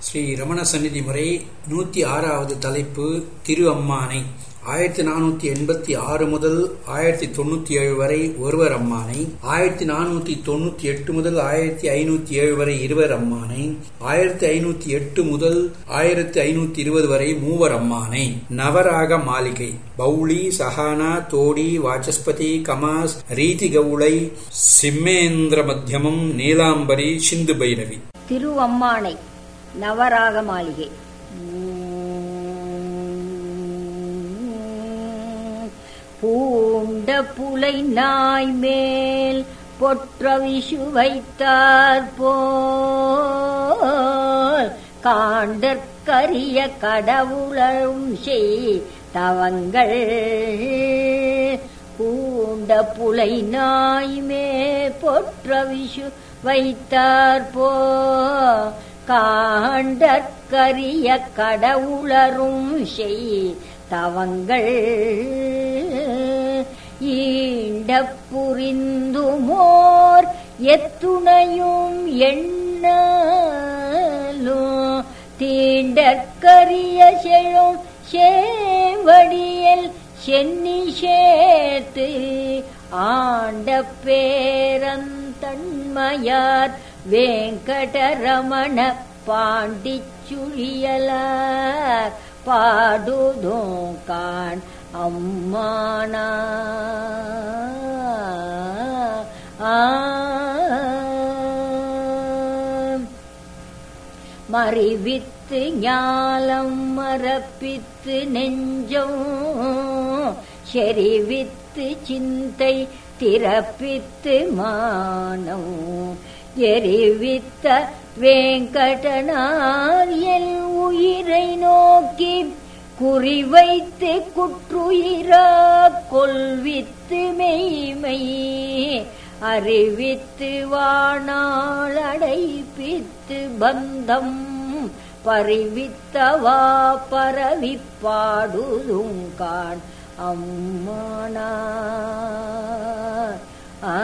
ஸ்ரீ ரமண சந்நிதி முறை நூத்தி ஆறாவது தலைப்பு திரு அம்மானை ஆயிரத்தி நானூத்தி எண்பத்தி ஆறு முதல் ஆயிரத்தி தொண்ணூத்தி ஏழு வரை ஒருவர் அம்மானை ஆயிரத்தி நானூத்தி தொண்ணூத்தி எட்டு முதல் ஆயிரத்தி ஐநூத்தி ஏழு வரை இருவர் அம்மானை ஆயிரத்தி ஐநூத்தி எட்டு முதல் ஆயிரத்தி ஐநூத்தி இருபது வரை மூவர் அம்மானை நவராக மாளிகை பௌளி சஹானா தோடி வாச்சஸ்பதி கமாஸ் ரீதி கவுளை சிம்மேந்திர மத்தியமம் நீலாம்பரி சிந்து பைரவி திருவம்மானை நவராக மாளிகை பூண்ட புலை நாய் மேல் பொற்ற விஷு வைத்தார் போல் காண்டற்கரிய கடவுளும் செய் தவங்கள் பூண்ட புலை நாய் மேல் பொற்ற விஷு வைத்தார் போ காண்டற்கரிய கடவுளரும் செய் தவங்கள் ஈண்ட புரிந்துமோர் எத்துணையும் எண்ணலும் தீண்டற்கரிய செழும் சேவடியல் சென்னி சேர்த்து ஆண்ட பேரந்தன்மையார் வேங்கடரமண பாண்டிச்சுழியலார் பாடுதோம் கான் அம்மானா மறிவித்து ஞாலம் மரப்பித்து நெஞ்சம் செறிவித்து சிந்தை திறப்பித்து மானம் எரிவித்த வேங்கடனார் எல் உயிரை நோக்கி குறிவைத்து குற்றுயிரா கொள்வித்து மெய்மை அறிவித்து வாணாள் அடைப்பித்து பந்தம் பறிவித்தவா பரவி பாடுதும் கான் அம்மானா ஆ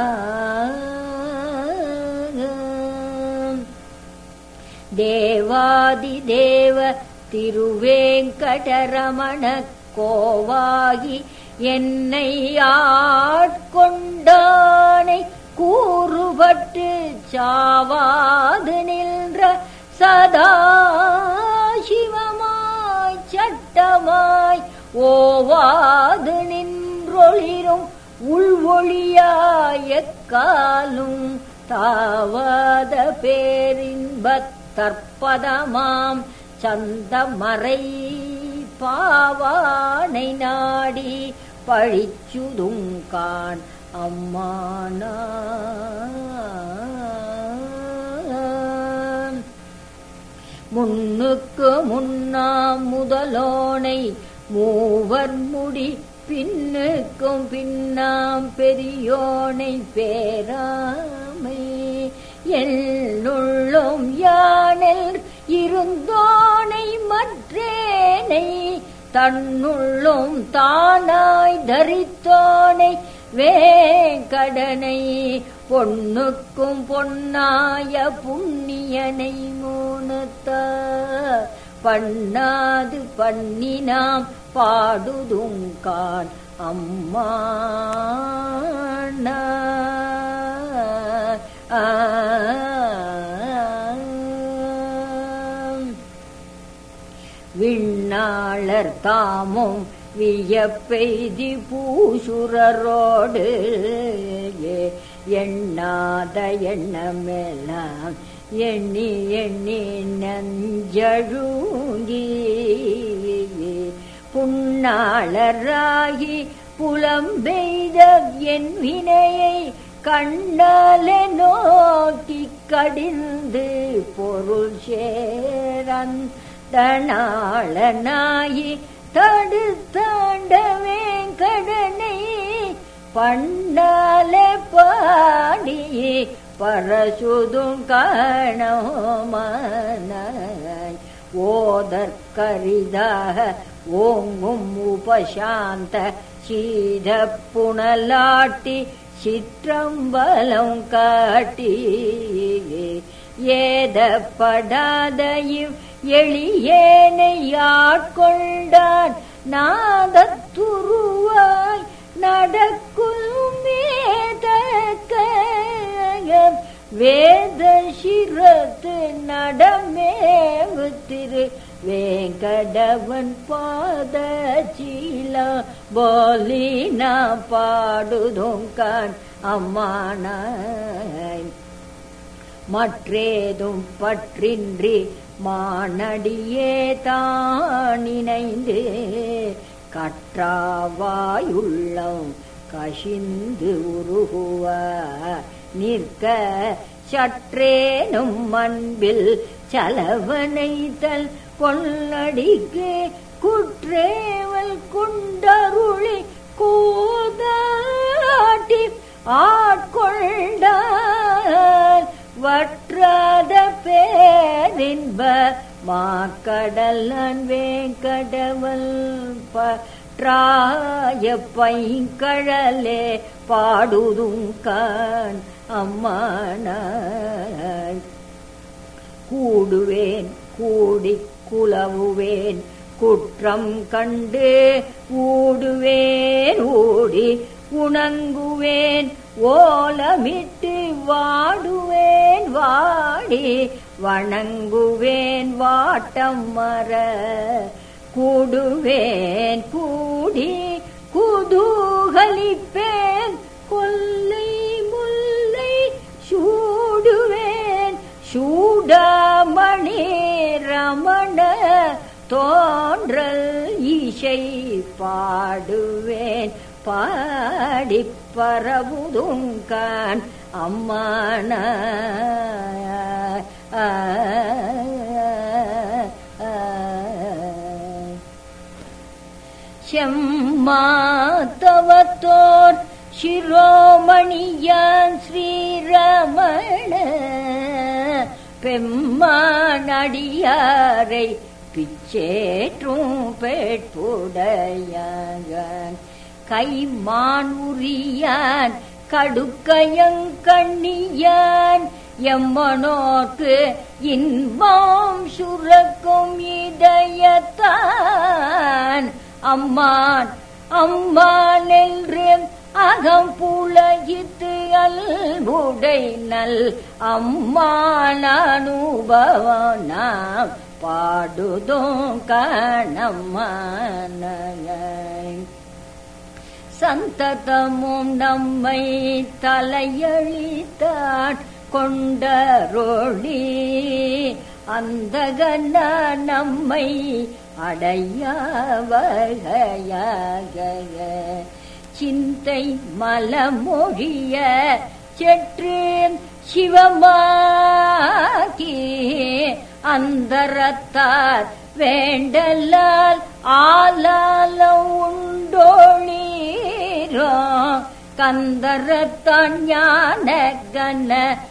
தேவாதி தேவ திருவேங்கடரமண கோவாகி என்னை ஆட்கொண்டானை கூறுபட்டு சாவாது நின்ற சதா சிவமாய் சட்டமாய் ஓவாது நின்றொளிரும் உள்வொழியாய காலும் தாவாத பேரின்பத் தற்பதமாம் சந்தமறை பாவானை நாடி பழிச்சுதுங்கான் அம்மானா முன்னுக்கு முன்னாம் முதலோனை மூவர் முடி பின்னுக்கும் பின்னாம் பெரியோனை பேராமை என்னுள்ளும் யானில் இருந்தோனை மற்றேனை தன்னுள்ளும் தானாய் தரித்தோனை வேங்கடனை பொன்னுக்கும் பொன்னாய புண்ணியனை மூணுத்த பண்ணாது பண்ணினாம் பாடுதுங்கான் அம்மா விண்ணாளர் தாமும் வியப்பெய்தி பூசுரரோடு எண்ணாத எண்ணமெல்லாம் எண்ணி எண்ணி நஞ்சழுங்கி புண்ணாளராகி புலம்பெய்த என் வினையை கண்ணால நோக்கி கடிந்து பொருள் சேரன் தனாளனாயி தடுத்தாண்டவே கடனை பண்ணால பாடி பரசுதும் காணோமனாய் ஓதற்கரிதாக ஓங்கும் உபசாந்த சீத புனலாட்டி சிற்றம்பலம் காட்டி ஏதப்படாத இவ் எளியேனை ஆட்கொண்டான் நாதத்துருவாய் நடக்கும் மேதக்க வேத சிரத்து நடமேவு திரு வேங்கடவன் பாத சீலா போலினா பாடுதோங்கான் அம்மானாய் மற்றேதும் பற்றின்றி மானடியே தானினைந்து கற்றாவாயுள்ளம் கசிந்து உருகுவ நிற்க சற்றேனும் அன்பில் சலவனைத்தல் கொள்ளடிக்கு குற்றேவல் குண்டருளி கூதாட்டி ஆட்கொண்டால் வற்றாத பேரின்ப மாக்கடல் வேங்கடவல் பற்றாய பைங்கழலே பாடுதும் கான் அம்மானாய் கூடுவேன் கூடி குலவுவேன் குற்றம் கண்டு ஊடுவேன் ஓடி உணங்குவேன் ஓலமிட்டு வாடுவேன் வாடி வணங்குவேன் வாட்டம் மர கூடுவேன் கூடி குதூகலிப்பேன் கொல்லை முல்லை சூடுவேன் சூடாமணி ரமண தோன்றல் இசை பாடுவேன் பாடி பரவுதுங்கான் அம்மான செம்மாத்தவத்தோர் சிரோமணியான் ஸ்ரீரமண பெம்மானடியாரை பிச்சேற்றும் பெட்புடையான் கைமான் உரியான் கடுக்கயங்கண்ணியான் எம்மனோர்க்கு இன்பம் சுரக்கும் இதயத்தான் அம்மான் அம்மான் என்று அகம் புலகித்து அல்புடை நல் அம்மான் அனுபவம் நாம் பாடுதோம் கணமான சந்ததமும் நம்மை தலையழித்தான் கொண்டரோழி அந்த கண்ண நம்மை அடையவகையாக சிந்தை மலமொழிய செற்று சிவமாக்கி அந்தரத்தார் வேண்டலால் ஆலாலம் உண்டோளீரோ கந்தரத்தான் ஞான கன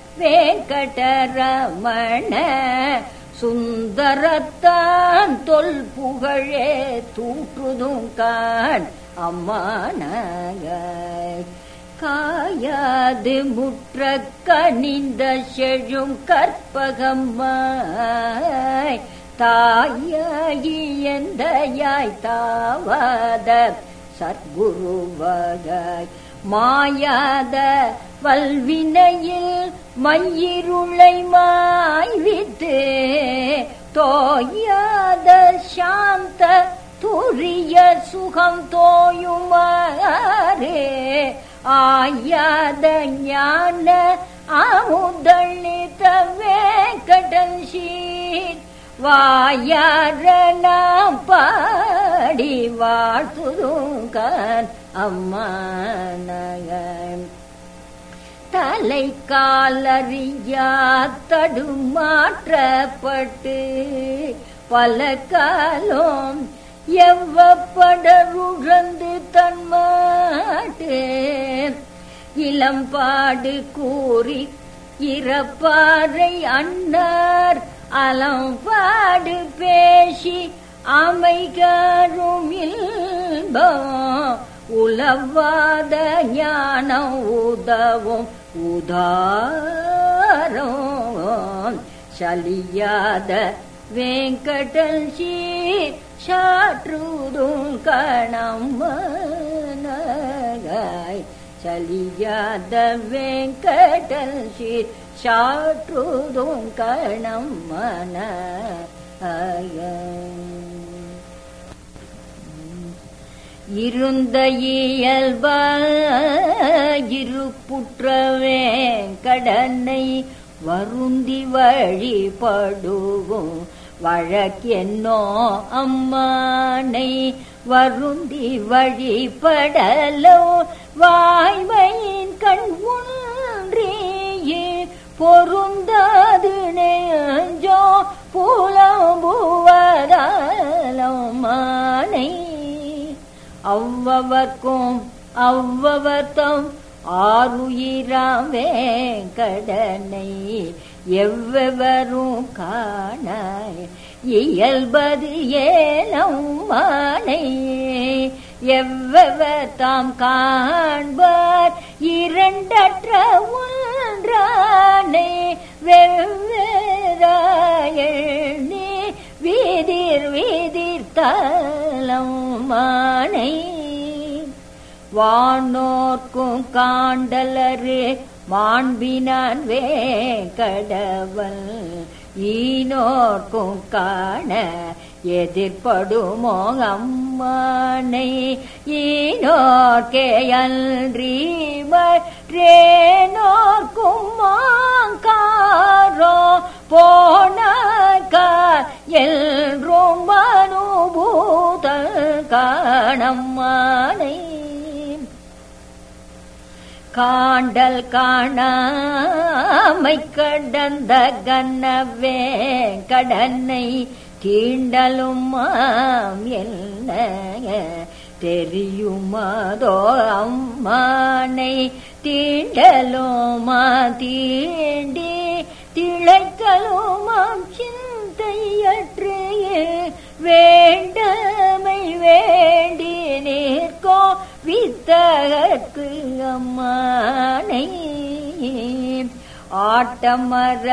வேங்கடரமண சுந்தரத்தான் தொல் புகழே தூற்றுதும் கான் அம்மானாக காயாது முற்ற கனிந்த செழும் கற்பகம்மாய் தாயாகி எந்தையாய் தாவாத சத்குருவகாய் மாயாத வல்வினையில் மையிருளை மாய்வித்து தோயாத சாந்த துரிய சுகம் தோயுமாறே ஆயாத ஞான அமுதளித்த வேங்கடன் சீர் வாயார நாம் பாடி வாழ்த்துதுங்கன் அம்மானகன் தலை காலறியா தடுமாற்றப்பட்டு பல காலம் எவ்வப்படருழந்து தன்மாட்டு இளம்பாடு கூறி இறப்பாறை அன்னார் அலம்பாடு பேசி அமைகாரும் இல்பம் உலவாத ஞானம் உதவும் உதாரம் சலியாத வெங்கடல் சீர் சாற்றுதும் கணம்மனாய் சலியாத வெங்கடல் சீர் சாற்றுதும் கணம்மன இருந்த இயல்ப இருப்புற்றவே கடனை வருந்தி வழிபடுவோம் வழக்கென்னோ அம்மானை வருந்தி வழிபடலோ வாய்மையின் கண் ஒன்றியே பொருந்தாது நெஞ்சோ புலம்புவதாலம் மானை அவ்வவர்க்கும் அவ்வவர்த்தம் ஆறுயிராமே கடனை எவ்வவரும் காண இயல்பது ஏலம் மானை எவ்வவர் தாம் காண்பார் இரண்டற்ற ஒன்றானே வெவ்வேறாயணி வீதிர் வீதிர் தலம் மானை வானோர்க்கும் காண்டலரு மாண்பினான் வேங்கடவல் ஈனோர்க்கும் காண எதிர்படுமோ அம்மானை ஈனோர்க்கே அன்றி மற்றேனோர்க்கும் மாங்காரோ போனாக்கார் எல்றும் அனுபூத காணம்மானை காண்டல் காணாமை கடந்த கண்ணவே கடனை தீண்டலும் மாம் என்ன தெரியுமாதோ அம்மானை தீண்டலுமா தீண்டி திளைக்கலுமாம் சிந்தையற்று வேண்டமை வேண்டி நிற்கோ வித்தகற்கு அம்மானை ஆட்டமர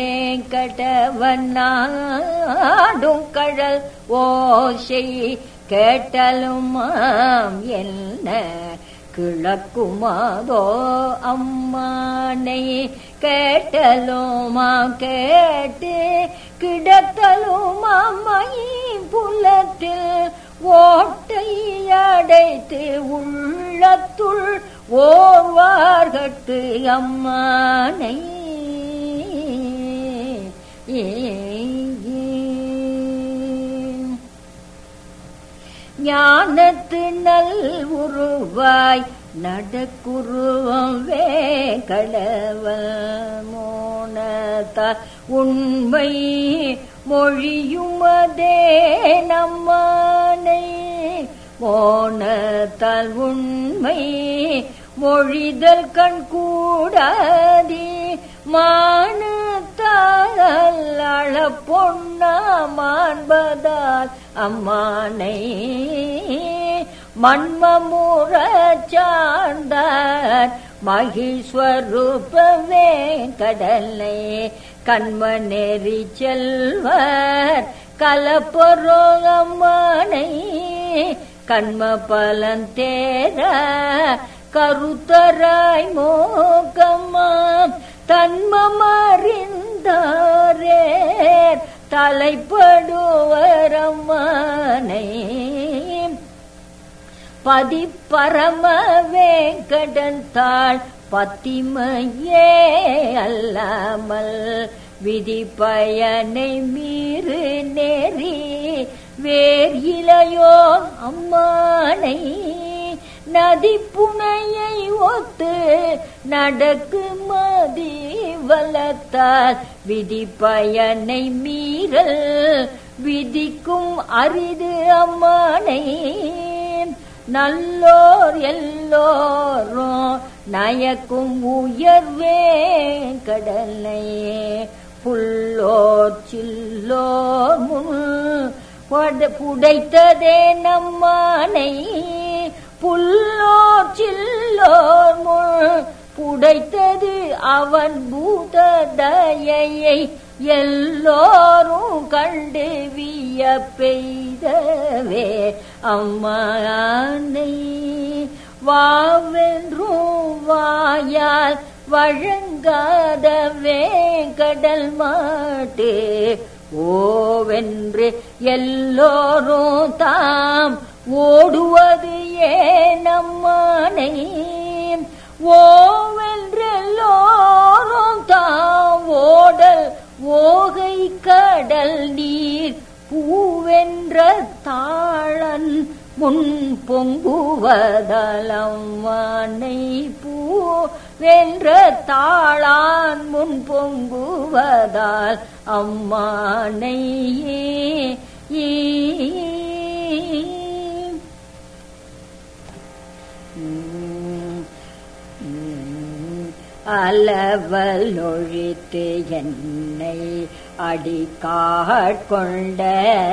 வேங்கடவனாடும் கடல் ஓசை கேட்டலுமாம் என்ன கிழக்குமாதோ அம்மானை கேட்டலுமா கேட்டு கிடத்தலுமாம் புலத்தில் ஓட்டை அடைத்து உள்ளத்துள் ஓர்வார்கட்டு அம்மானை ஞானத்து நல் உருவாய் நடக்குருவம் வேங்கடவ மோனத உண்மை மொழியுமதே நம்மானை மோனத்தால் உண்மை மொழிதல் கண் கூடாதி மானத்தால் அளப்பொன்னா மாண்பதால் அம்மானை மன்மமுற சார்ந்தார் மகிஸ்வரூபவே கடலை கண்மநெறி செல்வர் கலப்பொரோகம்மனை கண்ம பலந்தேர கருத்தராய் மோகம்மாம் தன்மமறிந்தாரே தலைப்படுவரம்மானை பதிப்பரம வேங்கடன் தாள் பத்திமையே அல்லாமல் விதி பயனை மீறு நெறி வேர் இளையோ அம்மானை நதி புனையை ஒத்து நடக்கு மதி வளத்தால் விதி பயனை மீறல் விதிக்கும் அரிது அம்மானை நல்லோர் எல்லோரும் நயக்கும் உயர்வே கடலை புல்லோர் சில்லோர் முன் பட- புடைத்ததே நம்மானை புல்லோர் சில்லோர் முன் புடைத்தது அவன் பூத தயையை எல்லோரும் கண்டு விய பெய்தவே அம்மானை வாவென்றும் வாயால் வழங்காதவே கடல் மாட்டு ஓவென்று எல்லோரும் தாம் ஓடுவது ஏனம்மானை ஓவென்றெல்லோரும் தாம் ஓடல் ஓகை கடல் நீர் பூவென்ற தாழன் முன் பொங்குவதலம்மானை பூவென்ற தாளான் முன் பொங்குவதால் அம்மானை ஈ அளவல் ஒழித்து என்னை அடிக்காட்கொண்ட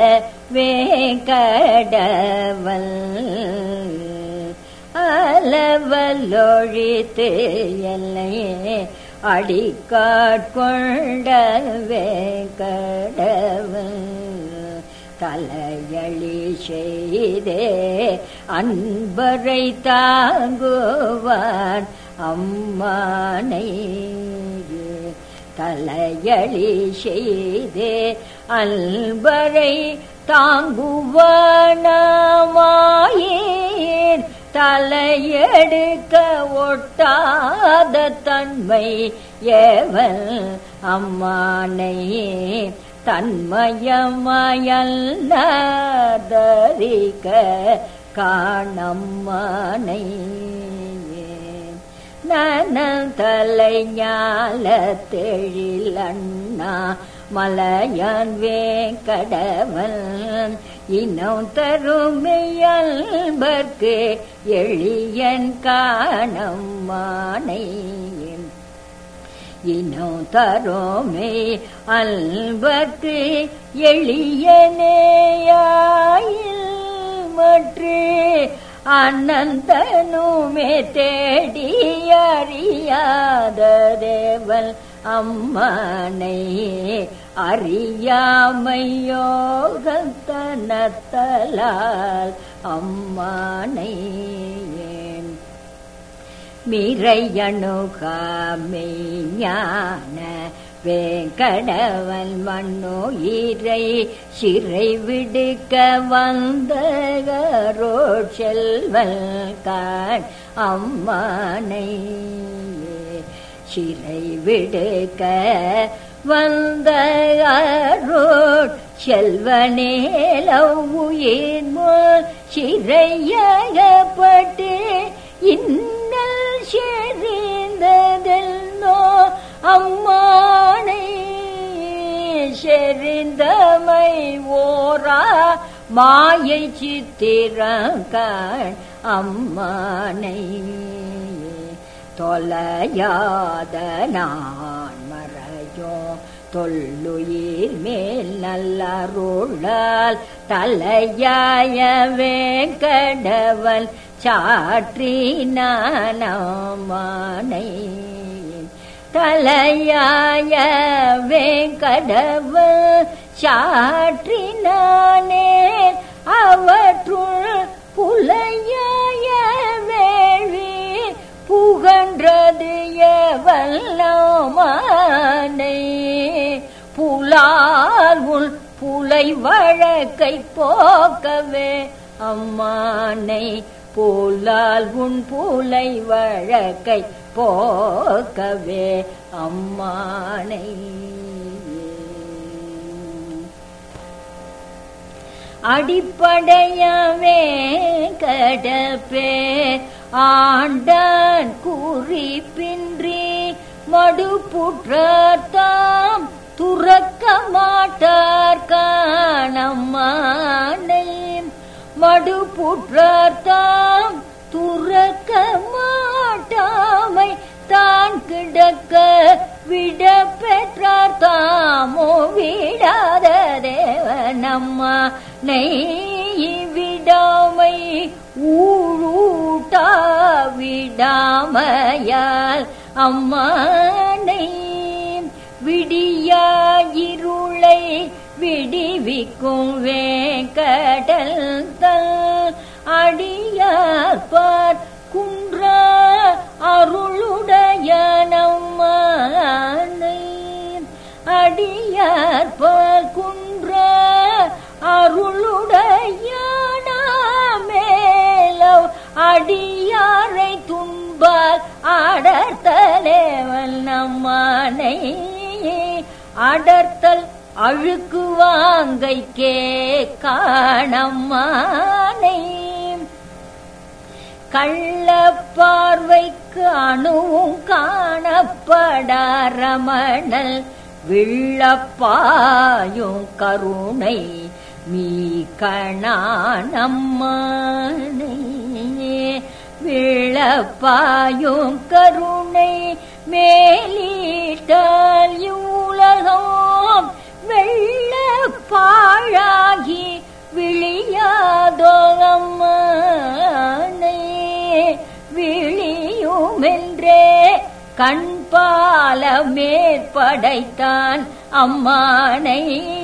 வேங்கடவல் அளவல் ஒழித்து என்னை அடிக்காட்கொண்ட வேங்கடவல் தலையளி செய்தே அன்பரை தாங்குவான் அம்மானை தலையளி செய்தே அன்பரை தாங்குவானாமாயேன் தலையெடுக்க ஒட்டாத தன்மை ஏவல் அம்மானை தன்மயமயல்தரிக்க காணம்மானை நனந்தலை ஞால தெழில் அண்ணா மலையான் வேங்கடவன் இனம் தருமையல்பர்க்கு எளியன் காணம்மானை இனம் தரோமே அல்பர்க்கு எளியனேயாயில் மற்று அனந்தனுமே தேடி அறியாத தேவல் அம்மனை அறியாமையோகத்தனத்தலால் அம்மானை மிரையணுகாமை ஞான வேங்கடவன் மண்ணுயிரை சிறை விடுக்க வந்த செல்வல் கான் அம்மானை சிறை விடுக்க வந்த செல்வனேல உயிர் முன் சிறையகப்பட்டு இன்னல் செறிந்ததெல்லோ அம்மானை செறிந்தமை ஓரா மாயை சித்திரங்கான் அம்மானை தொலையாத நான் மறையோ தொல்லுயிர் மேல் நல்லருளால் தலையாய வேங்கடவன் சாற்றினானமானை தலையாய வேங்கடவன் சாற்றினானே அவற்றுள் புலையாய வேள்வி புகன்றது எவல்லமானை புலால் உள் புலை வழக்கை போக்கவே அம்மானை புலால் உன் புலை வழக்கை போக்கவே அம்மானை அடிப்படையவே கடப்பே ஆண்டான் குறிப்பின்றி மடுப்புற்றாம் துறக்க மாட்டார் காணம்மானை மடுப்புற்றாம் துறக்க மாட்டாமை தான் கிடக்க விட பெற்றார் தாமோ விடாத தேவனம்மா நெய் விடாமை ஊழூட்டா விடாமையால் அம்மானை விடியா இருளை விடிவிக்கும் வேங்கடல் தல் அடியார் குன்ற அருளுடைய நம்மனை அடியார் குன்ற அருளுடைய மேலவ் அடியாரை துன்பால் அடர்த்தலேவல் நம்மனை அடர்த்தல் அழுக்கு வாங்கைக்கே காணம்மானை கள்ள பார்வைக்கு அணுவும் காணப்படாரமணல் விள்ளப்பாயும் கருணை மீ கணானம்மானை விழப்பாயும் கருணை மேலீட்டால் யூலகம் வெள்ள பாழாகி விழியாதோகம்மானை விழியுமென்றே கண்பால மேற்படைத்தான் அம்மானை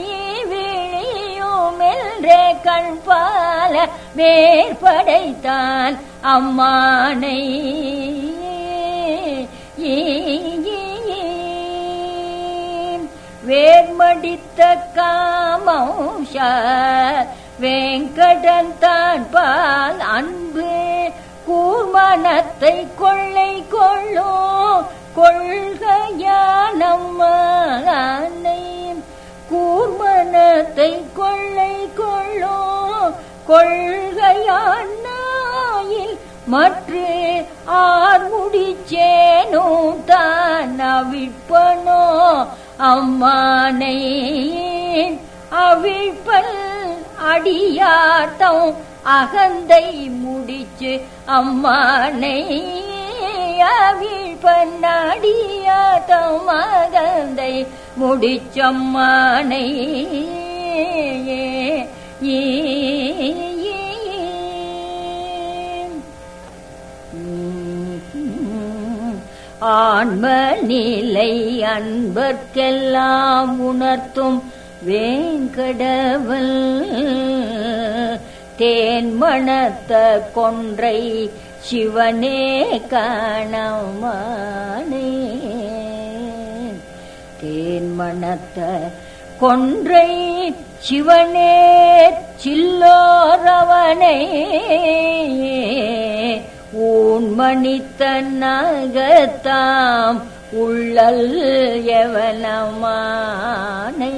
விழியுமென்றே கண்பால மேற்படைத்தான் அம்மானை வேர்மடித்த காமௌஷ வேங்கடன் தான் பால் அன்பு கூர்மனத்தை கொள்ளை கொள்ளும் கொள்கையானம்மானை கூர்மனத்தை கொள்ளை கொள்ளும் கொள்கையானாயில் மற்ற ஆர் முடிச்சேனும் தான் அவிழ்ப்பனோ அம்மானை அவிழ்ப்பல் அடியார்த்தம் அகந்தை முடிச்சு அம்மானை அவிழ்ப்பன் அடியார்த்தம் அகந்தை முடிச்சம்மானை ஏ ஆன்ம நிலை அன்பர்க்கெல்லாம் உணர்த்தும் வேங்கடவல் தேன் மணத்த கொன்றை சிவனே காணமானே தேன் மணத்த கொன்றை சிவனே சில்லோரவனே ஊன்மணித்த நகத்தாம் உள்ளல் எவனமானே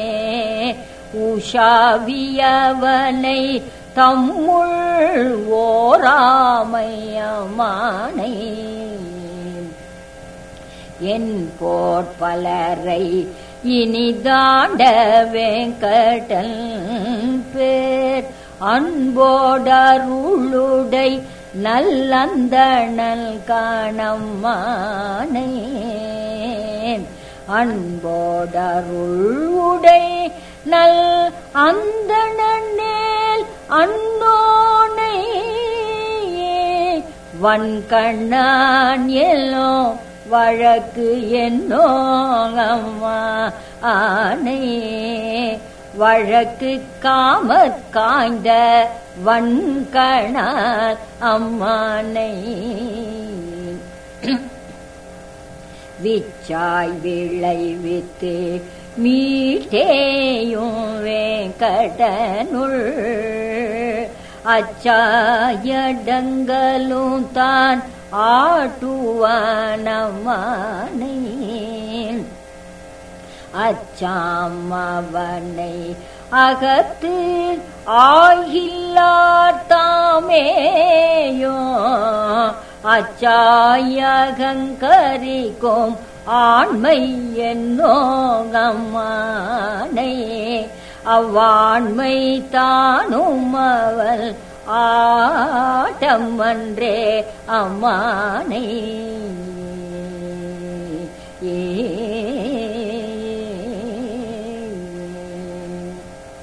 உஷாவியவனை தம்முள் ஓராமையமானை என் போற்பலரை இனிதாண்ட வேங்கடல் பேர் அன்போடருளுடை நல்லந்தணல் காணம்மானே அன்போடருளுடை நல் அந்தணேல் அன்னோனை வன்கண்ணான் எல்லோ வழக்கு என்னோ அம்மா ஆனே வழக்கு காமற் காய்ந்த வன்கணால் அம்மானை விச்சாய் விளைவித்து மீட்டேயும் வேங்கடனுள் அச்சாயடங்களும் தான் ஆட்டுவானமானே அச்சாமவனை அகத்து ஆகில்லார் தாமேயோ அச்சாயகங்கரிக்கும் ஆண்மை என்னோகம்மானை அவ்வாண்மை தானும் அவள் ஆட்டம் அன்றே அம்மானை ஏ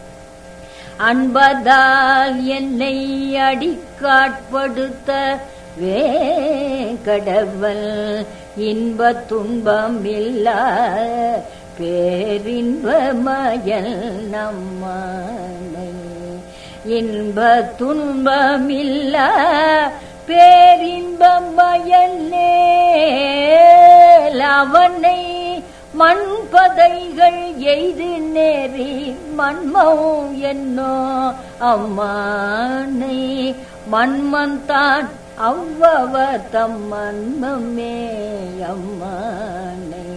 அன்பதால் என்னை அடிக்காட்படுத்த வேங்கடவல் இன்பத் துன்பம் இல்ல பேரின்பமயல் நம்மனை இன்ப துன்பமில்ல பேரின்பம் வயல்லேல் அவனை மண்பதைகள் எய்து நேரி மண்மம் என்னோ அம்மானை மண்மந்தான் அவ்வவ தம் மன்மமே அம்மானை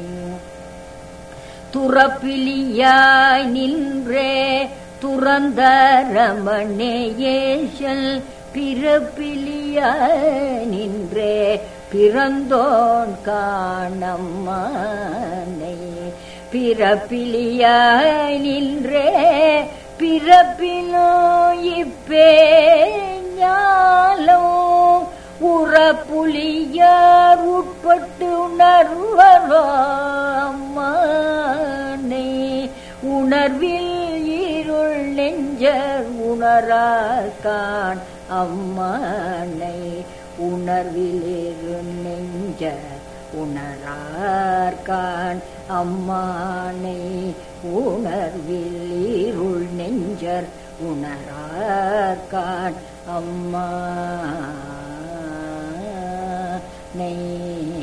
துறப்பிலியாய் நின்றே துறந்த ரமணேயேஷல் பிறப்பிலியாய் நின்றே பிறந்தோன் காணம்மானை பிறப்பிலியாய் நின்றே பிறப்பிலோ இப்பே ஞாலோ உறப்புலியார் உட்பட்டு உணர்வரோ அம்மானை உணர்வில் இருள் நெஞ்சர் உணராக்கான் அம்மானை உணர்வில் இரு நெஞ்சர் உணரார்கான் அம்மானை உணர்வில் இருள் நெஞ்சர் உணரார்கான் அம்மா நெய்